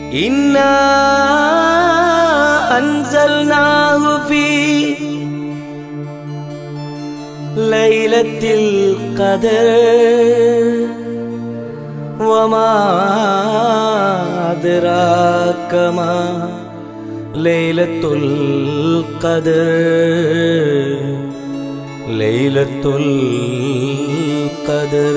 إنا أنزلناه في ليلة القدر وما أدراك ما ليلة القدر ليلة القدر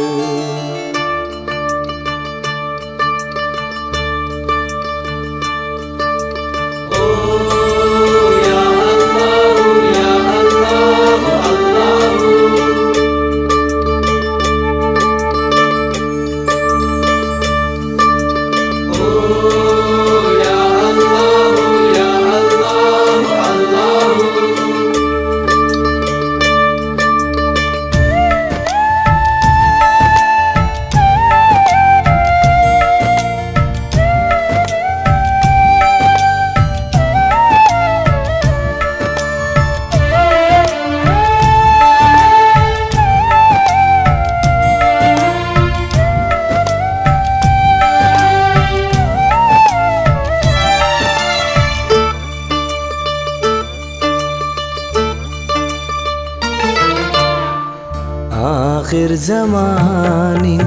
ആഹിർ സമാനിൻ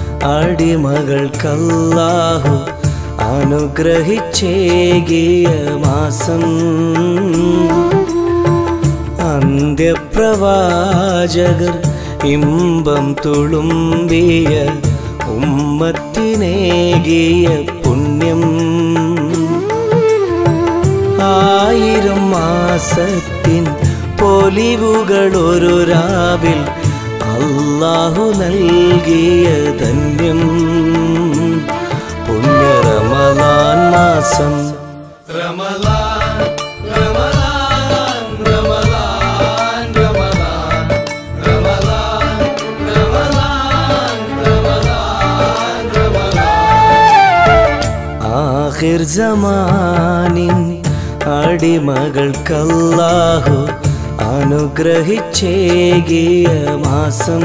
അടിമകൾക്കല്ലാഹു അനുഗ്രഹിച്ചേകിയ മാസം അന്ത്യപ്രവാചകർ ഇമ്പം തുളുമ്പിയ ഉമ്മത്തിനേകിയ പുണ്യം ആയിരം മാസത്തിൻ പൊലിവുകൾ ഒരു രാവിൽ അല്ലാഹു നൽകിയ ധന്യം പുണ്യ റമലാൻ മാസം റമലാൻ റമലാൻ റമലാൻ റമലാൻ റമലാൻ റമലാൻ റമലാൻ റമലാൻ ആഹിർ സമാനിൻ അടിമകൾക്കല്ലാഹു അനുഗ്രഹിച്ചേകിയ മാസം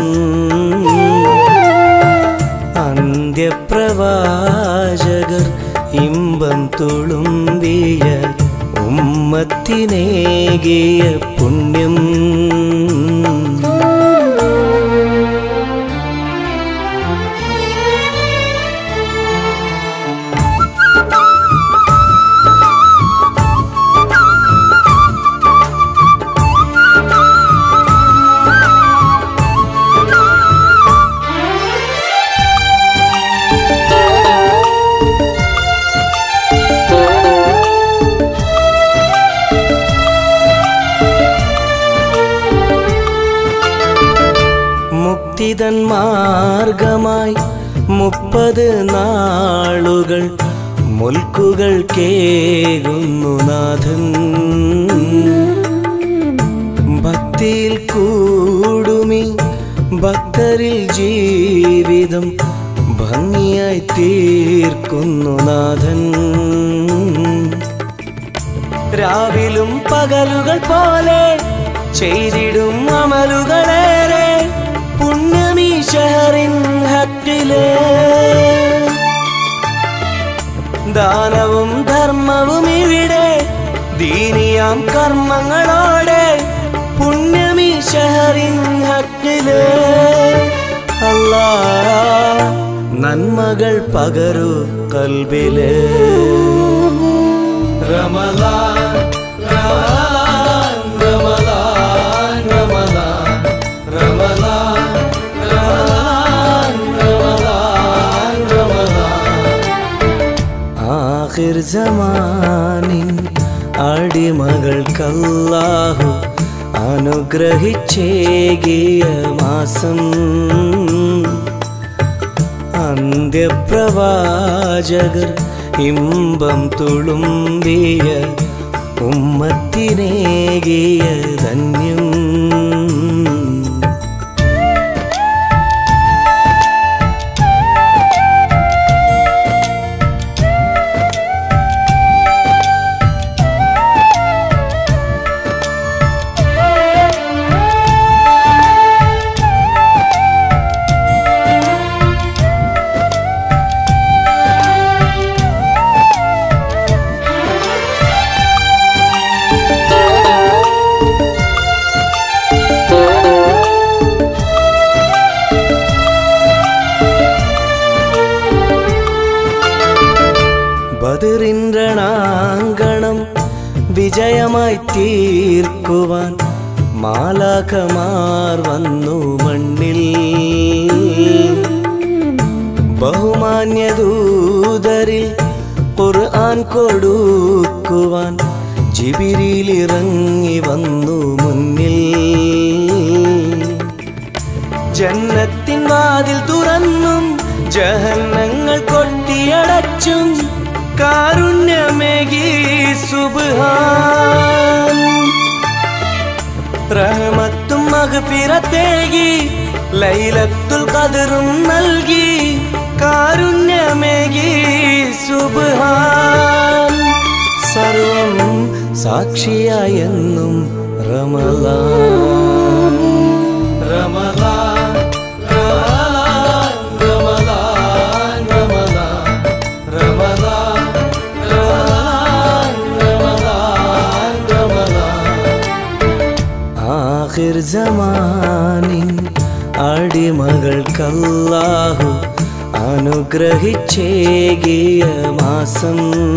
അന്ത്യപ്രവാചകർ ഇമ്പം തുളുമ്പിയ ഉമ്മത്തിനേകിയ പുണ്യം മുക്തിതൻ മാർഗമായി മുപ്പത് നാളുകൾ മുൽക്കുകൾ കേകുന്നു നാഥൻ ഭക്തിയിൽ കൂടുമി ഭക്തരിൽ ജീവിതം ഭംഗിയായി തീർക്കുന്നു നാഥൻ രാവിലും പകലുകൾ പോലെ ചെയ്തിടും അമലുകളേറെ പുണ്യമീ ഷഹറിൻ ഹക്കില് ദാനവും ധർമ്മവും ഇവിടെ ദീനിയാം കർമ്മങ്ങളോടെ പുണ്യമീ ഷഹറിൻ ഹക്കില് അല്ലാ നന്മകൾ പകരു കൽബില് റമലാൻ റമലാൻ റമലാൻ റമലാൻ റമലാൻ റമലാൻ റമലാൻ റമലാൻ ആഹിർ സമാനിൻ അടിമകൾക്കല്ലാഹു അനുഗ്രഹിച്ചേകിയ മാസം അന്ത്യപ്രവാചകർ ഇമ്പം തുളുമ്പിയ ഉമ്മത്തിനേകിയ ധന്യം വിജയമായി തീർക്കുവാൻ മാലാഖമാർ വന്നു മണ്ണിൽ ബഹുമാന്യദൂതരിൽ ഖുർആൻ കൊടുക്കുവാൻ ജിബിരിയിലിറങ്ങി വന്നു മുന്നിൽ ജന്നത്തിൻ വാതിൽ തുറന്നും ജഹന്നങ്ങൾ കൊട്ടിയടച്ചും കാരുണ്യമേകി സുബ്ഹാൻ റഹ്മത്തും മഗ്ഫിറത്തേകി ലൈലത്തുൽ ഖദറും നൽകി കാരുണ്യമേകി സുബ്ഹാൻ സർവം സാക്ഷിയായെന്നും റമലാൻ റമലാൻ റമലാൻ റമലാൻ റമലാൻ റമലാൻ റമലാൻ റമലാൻ ആഹിർ ജമാനിൻ അടിമകൾക്കല്ലാഹു അനുഗ്രഹിച്ചേകിയ മാസം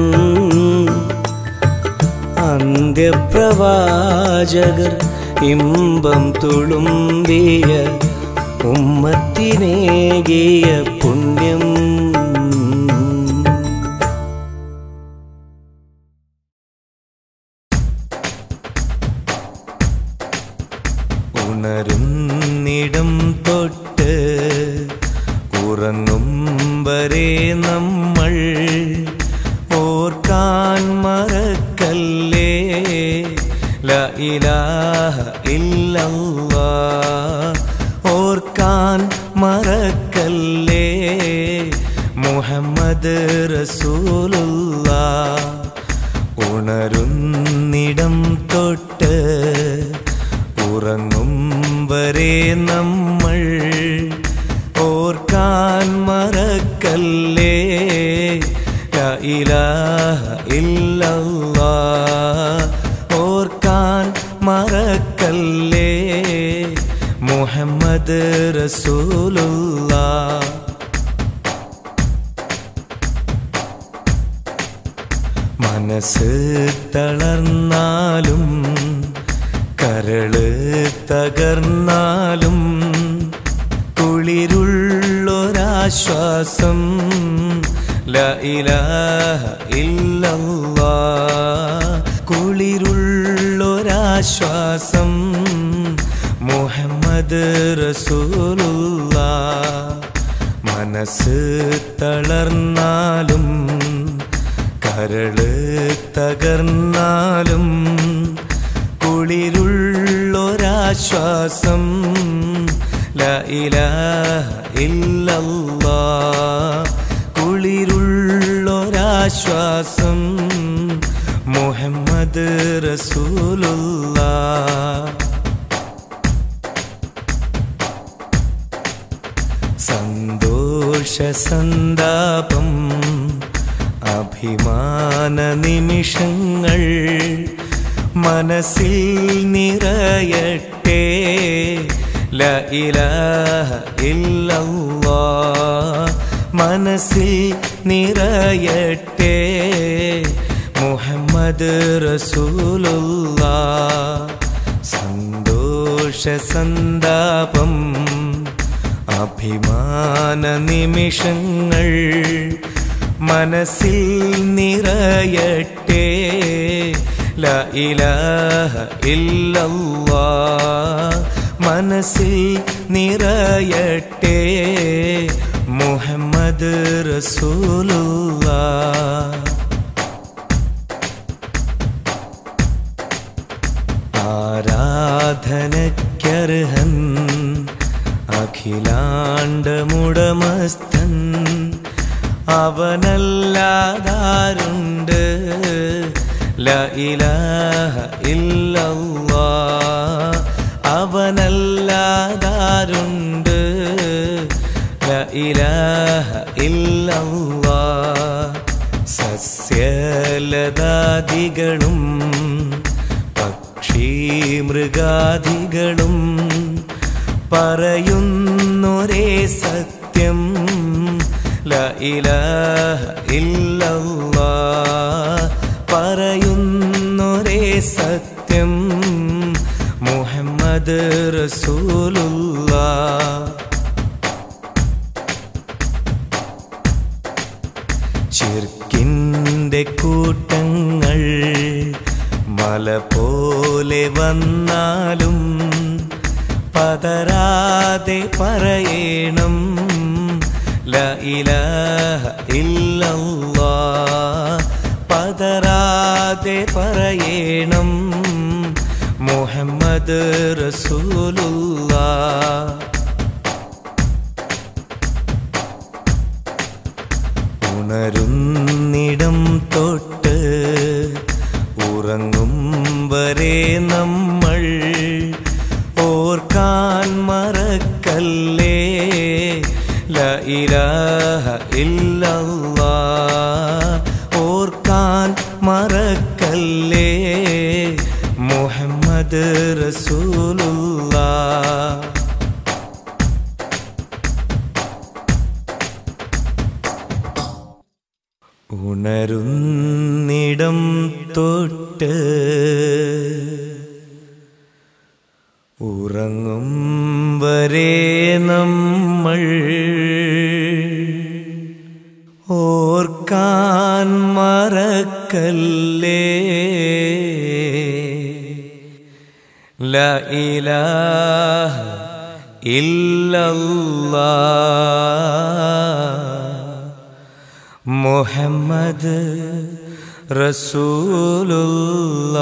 അന്ത്യപ്രവാചകർ ഇമ്പം തുളുമ്പിയ ഉമ്മത്തിനേകിയ പുണ്യം ഉണരുന്നിടം തൊട്ട് ഉറങ്ങും വരെ നമ്മൾ ഓർക്കാൻ മറക്കല്ലേ ല ഇലാഹ ഇല്ലല്ലാ ഓർക്കാൻ മറക്കല്ലേ മുഹമ്മദ് റസൂലുള്ള ഉണരുന്നിടം തൊട്ട് ഉറങ്ങും വരെ നമ്മൾ ഓർക്കാൻ മറക്കല്ലേ ലാ ഇലാഹ ഇല്ലല്ലാ ഓർക്കാൻ മറക്കല്ലേ മുഹമ്മദ് റസൂലുള്ള മനസ്സ് തളർന്നാലും കരള് തകർന്നാലും കുളിരുള്ളൊരാശ്വാസം ല ഇലാഹ ഇല്ലല്ലാ കുളിരുള്ളൊരാശ്വാസം മുഹമ്മദ് റസൂലുള്ള മനസ്സ് തളർന്നാലും കരള് തകർന്നാലും കുളിരുള്ളൊരാശ്വാസം ല ഇലാഹ ഇല്ലല്ലാ കുളിരുള്ളൊരാശ്വാസം മുഹമ്മദ് റസൂലുള്ള സന്തോഷ സന്താപം അഭിമാന നിമിഷങ്ങൾ മനസ്സിൽ നിറയട്ടെ ല ഇലാഹ ഇല്ലല്ലാ മനസ്സിൽ നിറയട്ടെ മുഹമ്മദ് റസൂലുള്ള സന്തോഷ സന്താപം അഭിമാന നിമിഷങ്ങൾ മനസ്സിൽ നിറയട്ടെ ല ഇലാഹ ഇല്ലല്ലാ മനസ്സിൽ നിറയട്ടെ മുഹമ്മദ് റസൂലുള്ള ആരാധനയ്ക്കർഹൻ അഖിലാണ്ടമുടമസ്ഥൻ അവനല്ലാതാരുണ്ട് ല ഇലാഹ ഇല്ലല്ലാ അവനല്ലാതാരുണ്ട് ല ഇലാഹ ഇല്ലല്ലാ സസ്യലതാദികളും പക്ഷി മൃഗാദികളും പറയുന്നൊരേ സത്യം ല ഇലാഹ ഇല്ലല്ലാ പറയുന്നൊരേ സത്യം മുഹമ്മദ് റസൂലുള്ള ചിർക്കിൻ്റെ കൂട്ടങ്ങൾ മല പോലെ വന്നാലും പതരാതെ പറയണം ല ഇലാഹ ഇല്ലല്ലാ പതരാതെ പറയണം മുഹമ്മദ് റസൂലുള്ള ഉണരുന്നിടം തൊട്ട് ഉറങ്ങും വരെ നമ്മൾ ഓർക്കാൻ മറക്കല്ലേ ല ഇലാഹ ഇല്ലല്ലാ ഓർക്കാൻ മറക്കല്ലേ മുഹമ്മദ് റസൂലുള്ള ഉണരുന്നിടം തൊട്ട് ഉറങ്ങും വരെ നമ്മൾ ഓർക്കാൻ മറക്കല്ലേ ല ഇലാഹ ഇല്ലല്ലാ മുഹമ്മദ് റസൂലുള്ള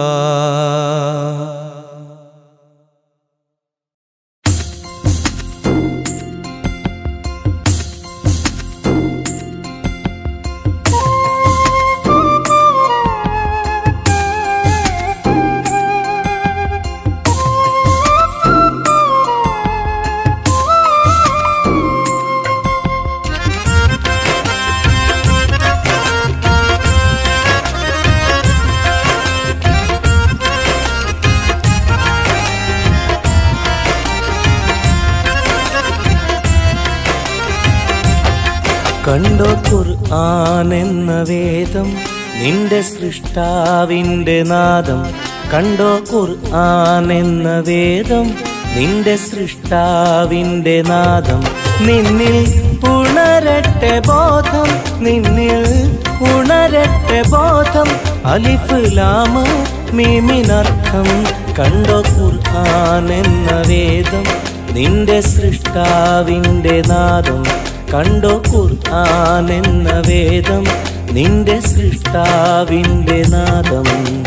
കണ്ടോ ഖുർആൻ എന്ന വേദം നിന്റെ സൃഷ്ടാവിന്റെ നാദം കണ്ടോ ഖുർആൻ എന്ന വേദം നിന്റെ സൃഷ്ടാവിന്റെ നാദം നിന്നിൽ ഉണരട്ടെ ബോധം നിന്നിൽ ഉണരട്ടെ ബോധം അലിഫ് ലാമ മീമിനർത്ഥം കണ്ടോ ഖുർആൻ എന്ന വേദം നിന്റെ സൃഷ്ടാവിന്റെ നാദം കണ്ടോ ഖുർആൻ എന്ന വേദം നിന്റെ സൃഷ്ടാവിന്റെ നാദം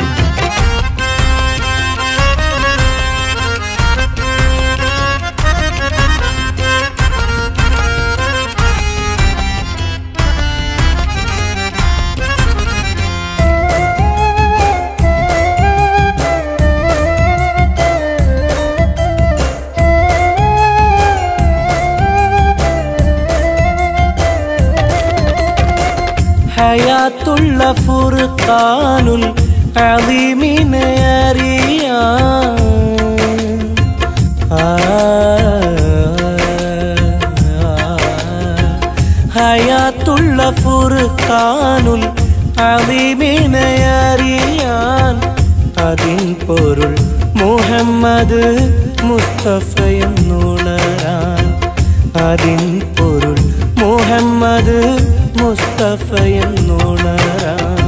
ഹയാത്തുള്ള ഫുർഖാനുൽ അലീമിനെ അറിയാൻ ആ, ഹയാത്തുള്ള ഫുർഖാനുൽ അലീമിനെ അറിയാൻ അതിൻ പൊരുൾ മുഹമ്മദ് മുസ്തഫയെന്നുണരാൻ അതിൻ പൊരുൾ മുഹമ്മദ് മുസ്തഫയെന്നുണരാൻ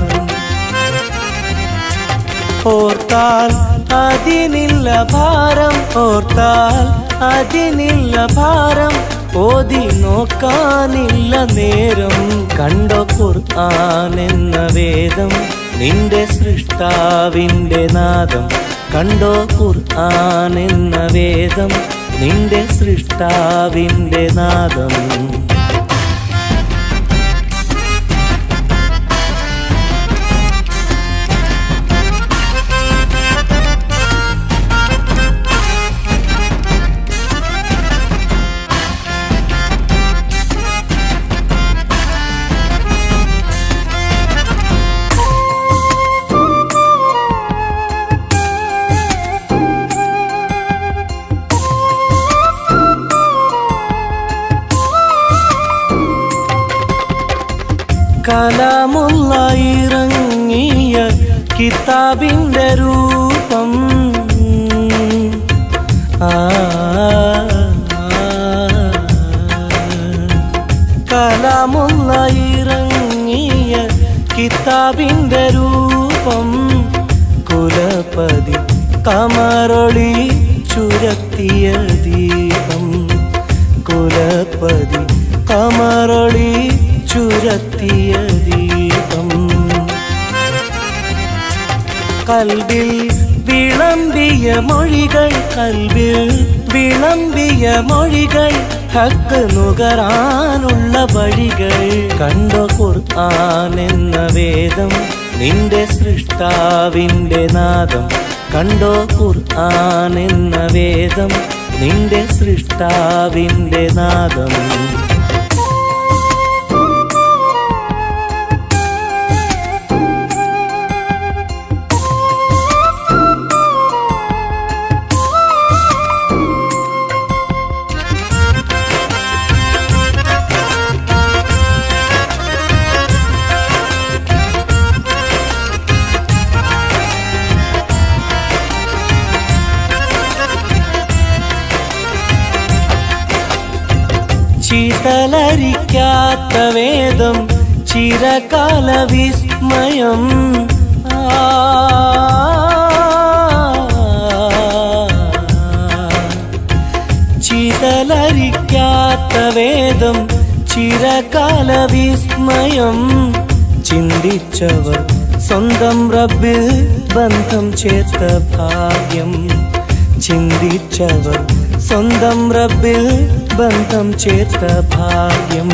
ഓർത്താൽ അതിനില്ല ഭാരം ഓർത്താൽ അതിനില്ല ഭാരം ഓതി നോക്കാനില്ല നേരം കണ്ടോ ഖുർആൻ എന്ന വേദം നിന്റെ സൃഷ്ടാവിന്റെ നാദം കണ്ടോ ഖുർആൻ എന്ന വേദം നിന്റെ സൃഷ്ടാവിന്റെ നാദം കലാമുള്ള ഇറങ്ങിയ കിതാബിന്റെ രൂപം ആ കലാമുള്ള ഇറങ്ങിയ കിതാബിന്റെ രൂപം കുലപതി കമറൊളി ചുരത്തിയ ദീപം കുലപതി കമറൊളി ചുരത്തിയ ദീപം കൽവിൽ വിളമ്പിയ മൊഴികൾ കൽവിൽ വിളമ്പിയ മൊഴികൾ ഹക്ക് നുകരാനുള്ള വഴികൾ കണ്ടോ ഖുർആൻ എന്ന വേദം നിന്റെ സൃഷ്ടാവിന്റെ നാദം കണ്ടോ ഖുർആൻ എന്ന വേദം നിന്റെ സൃഷ്ടാവിന്റെ നാദം ചീതലരിക്കാത്ത വേദം ചിരകാല വിസ്മയം ആ. ചീതലരിക്കാത്ത വേദം ചിരകാല വിസ്മയം ചിന്തിച്ചവർ സ്വന്തം റബ്ബിൽ ബന്ധം ചേർത്ത ഭാഗ്യം ചിന്തിച്ചവർ സ്വന്തം റബ്ബിൽ ബന്ധം ചേർത്ത ഭാഗ്യം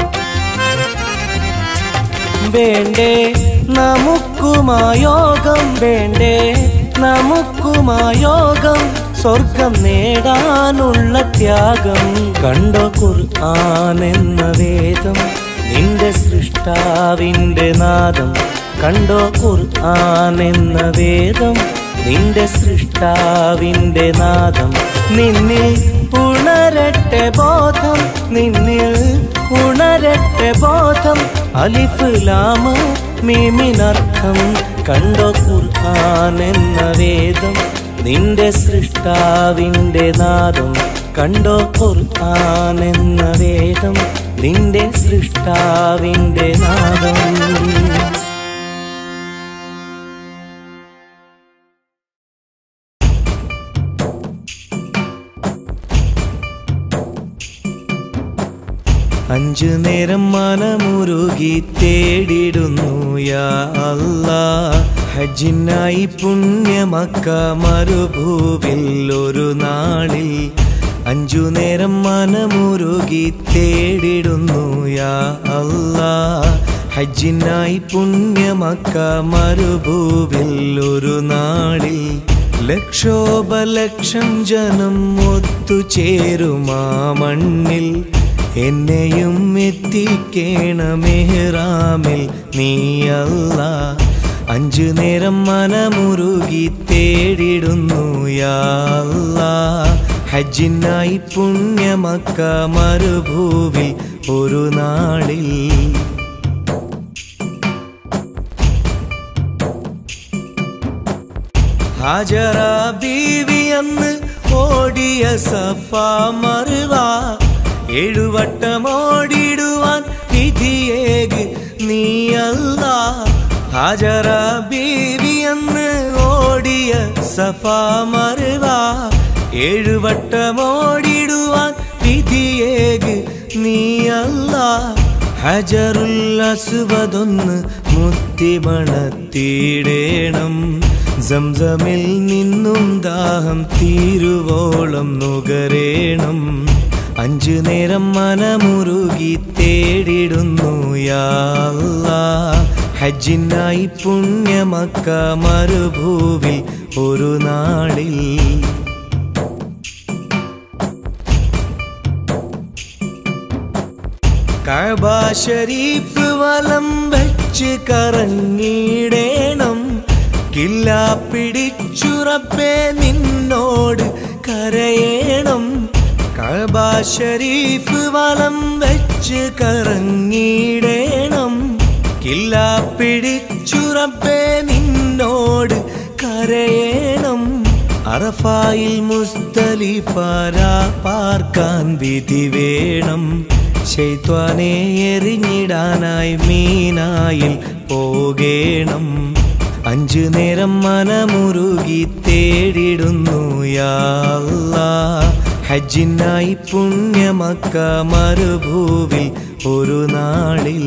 വേണ്ടേ നമുക്കുമായോഗം വേണ്ടേ നമുക്കുമായോഗം സ്വർഗം നേടാനുള്ള ത്യാഗം കണ്ടോ ഖുർആൻ എന്ന വേദം നിന്റെ സൃഷ്ടാവിന്റെ നാദം കണ്ടോ ഖുർആൻ എന്ന വേദം നിന്റെ സൃഷ്ടാവിന്റെ നാദം നിന്നിൽ ഉണരട്ടെ ബോധം നിന്നിൽ ഉണരട്ടെ ബോധം അലിഫ് ലാമ് മീമിനർത്ഥം കണ്ടോ ഖുർആൻ എന്ന വേദം നിന്റെ സൃഷ്ടാവിന്റെ നാദം കണ്ടോ ഖുർആൻ എന്ന വേദം നിന്റെ സൃഷ്ടാവിന്റെ നാദം അഞ്ചു നേരം മനമുരുകി തേടിടുന്നു യാ അല്ലാ ഹജ്ജിനായി പുണ്യമക്ക മരുഭൂവിൽ ഒരു നാളിൽ അഞ്ചു നേരം മനമുരുകി തേടിടുന്നു യാ അല്ലാ ഹജ്ജിനായി പുണ്യമക്ക മരുഭൂവിൽ ഒരു നാളിൽ ലക്ഷോപലക്ഷം ജനം ഒത്തുചേരുമാ മണ്ണിൽ എന്നെയും എത്തിക്കേണമെഹ്റാമിൽ നീയല്ല അഞ്ചു നേരം മനമുരുകി തേടിടുന്നു യാല്ല ഹജ്ജിനായി പുണ്യമക്ക മരുഭൂവിൽ ഒരു നാളിൽ ഹാജറ ബീവി അന്ന് ഓടിയ സഫ മറുവ ഏഴുവട്ടം ഓടിടുവാൻ വിധിയേക് നീയല്ല ഹാജറ ബീവി അന്ന് ഓടിയ സഫ മറുവ ഏഴുവട്ടം ഓടിടുവാൻ വിധിയേക് നീയല്ല ഹജറുൽ അസ്വദൊന്ന് മുത്തിമണത്തിടേണം സംസമിൽ നിന്നും ദാഹം തീരുവോളം നുകരേണം അഞ്ചു നേരം മനമുരുകി തേടിടുന്നു യാ അല്ലാ. ഹജ്ജിനായി പുണ്യമക്ക മരുഭൂവിൽ ഒരു നാളിൽ കഅബ ഷരീഫ് വലം വെച്ച് കറങ്ങിടേണം കില്ല പിടിച്ചുറപ്പേ നിന്നോട് കരയേണം കഅബ ഷരീഫ് വലം വെച്ച് കറങ്ങിടേണം കില്ല പിടിച്ചുറപ്പേ നിന്നോട് കരയേണം അറഫായിൽ മുസ്തലിഫാര പാർക്കാൻ വിധി വേണം ശൈത്വാനെ എറിഞ്ഞിടാനായി മീനായിൽ പോകേണം അഞ്ചു നേരം മനമുരുകി തേടിടുന്നു യാ അല്ലാ. ഹജ്ജിനായി പുണ്യമക്ക മരുഭൂവിൽ ഒരു നാളിൽ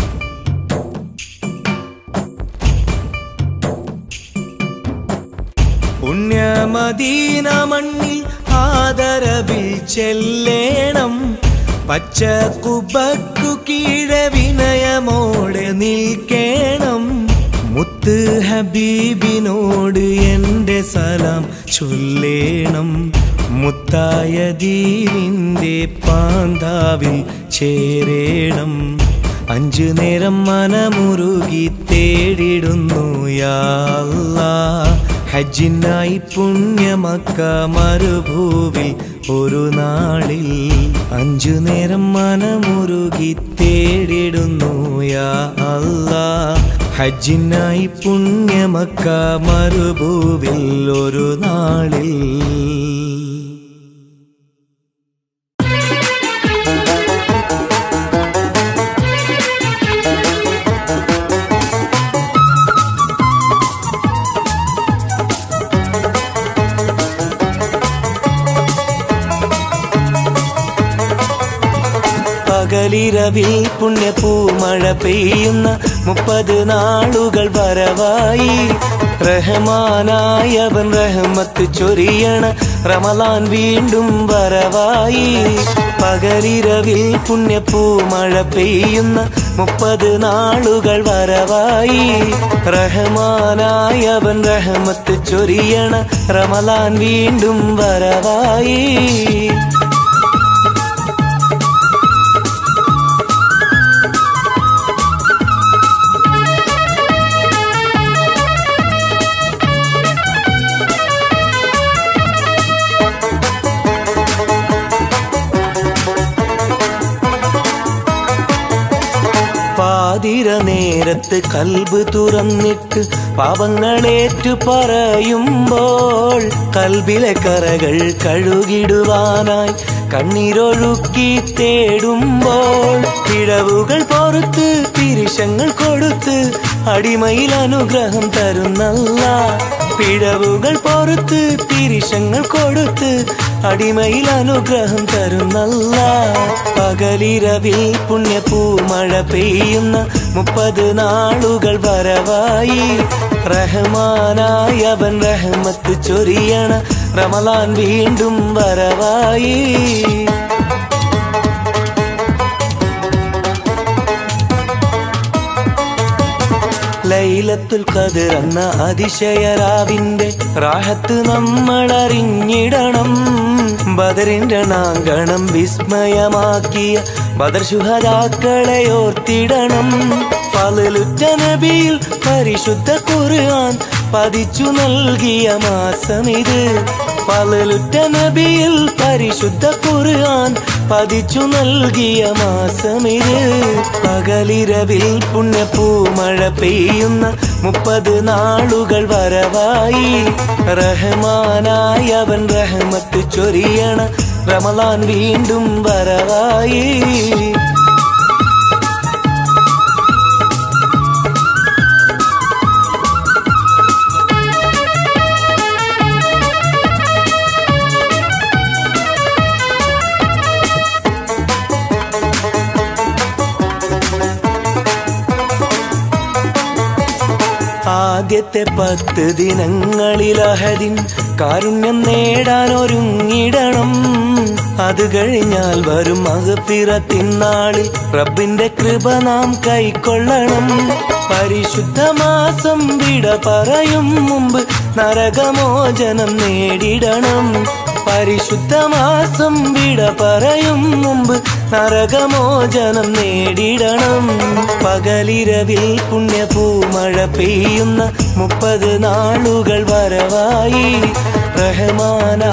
പുണ്യമദീന മണ്ണിൽ ആദരവിൽ ചെല്ലേണം പച്ച കുബക്കു കീഴെ വിനയമോടെ നിൽക്കേണം മുത്ത് ഹബീബിനോട് എൻ്റെ സലാം ചൊല്ലേണം മുത്തായ ദീനിൻ്റെ പാന്താവിൽ ചേരേണം അഞ്ചു നേരം മനമുരുകി തേടിടുന്നു യാ അല്ലാ. ഹജ്ജിനായി പുണ്യമക്ക മരുഭൂവിൽ ഒരു നാളിൽ അഞ്ചു നേരം മനമുരുകി തേടിടുന്നു യാ അല്ലാ ഹജ്ജിനായി പുണ്യമക്ക മരുഭൂവിൽ ഒരു നാളിൽ പകലിരവിൽ പുണ്യപൂമഴ പെയ്യുന്ന മുപ്പത് നാളുകൾ വരവായി റഹ്മാനായവൻ റഹ്മത്ത് ചൊരിയണ റമലാൻ വീണ്ടും വരവായി പകലിരവിൽ പുണ്യപൂമഴ പെയ്യുന്ന മുപ്പത് നാളുകൾ വരവായി റഹ്മാനായവൻ റഹ്മത്ത് ചൊരിയണ റമലാൻ വീണ്ടും വരവായി പാതിര നേരത്ത് കൽബ് തുറന്നിട്ട് പാപങ്ങളേറ്റു പറയുമ്പോൾ കൽബിലെ കറകൾ കഴുകിടുവാനായി കണ്ണീരൊഴുക്കി തേടുമ്പോൾ പിഴവുകൾ പൊറുത്ത് തിരിശങ്ങൾ കൊടുത്ത് അടിമയിൽ അനുഗ്രഹം തരുന്നല്ല പിഴവുകൾ പൊറുത്ത് തിരിശങ്ങൾ കൊടുത്ത് അടിമയിൽ അനുഗ്രഹം തരുന്നല്ല പകലിരവിൽ പുണ്യപൂമഴ പെയ്യുന്ന മുപ്പത് നാളുകൾ വരവായി റഹ്മാനായി അവൻ റഹ്മത്ത് ചൊരിയണ റമലാൻ വീണ്ടും വരവായി ലൈലത്തുൽ ഖദർ എന്ന അതിശയരാവിന്റെ റാഹത്ത് നമ്മൾ അറിഞ്ഞിടണം ബദറിന്റെ നാങ്കണം വിസ്മയമാക്കിയ ബദർ ശുഹദാക്കളെ ഓർത്തിടണം പലലുറ്റ നബിയിൽ പരിശുദ്ധ ഖുർആൻ പതിച്ചു നൽകിയ മാസമിത് പലലുറ്റ നബിയിൽ പരിശുദ്ധ ഖുർആൻ പതിച്ചു നൽകിയ മാസമിത് പകലിരവിൽ പുണ്യപൂമഴ പെയ്യുന്ന മുപ്പത് നാളുകൾ വരവായി റഹ്മാനായി അവൻ റഹ്മത്ത് ചൊരിയണ റമലാൻ വീണ്ടും വരവായി ആദ്യത്തെ പത്ത് ദിനങ്ങളിൽ അഹദിൻ കാരുണ്യം നേടാൻ ഒരുങ്ങിടണം അത് കഴിഞ്ഞാൽ വരും മകപ്പിറത്തിന്നാളിൽ റബ്ബിന്റെ കൃപ നാം കൈക്കൊള്ളണം പരിശുദ്ധ മാസം വിട പറയും മുമ്പ് നരകമോചനം നേടിടണം പരിശുദ്ധ മാസം വിട പറയും മുമ്പ് നരകമോചനം നേടിടണം പകലിരവിൽ പുണ്യപൂമഴ പെയ്യുന്ന മുപ്പത് നാളുകൾ വരവായി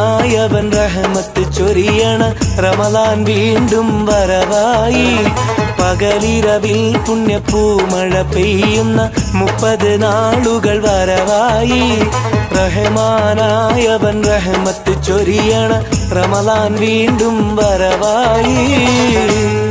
റഹ്മാനായവൻ റഹ്മത്ത് ചൊരിയണ റമലാൻ വീണ്ടും വരവായി പകലിരവിൽ പുണ്യപ്പൂമഴ പെയ്യുന്ന മുപ്പത് നാളുകൾ വരവായി റഹമാനായവൻ റഹമത്ത് ചൊരിയണ റമലാൻ വീണ്ടും വരവായി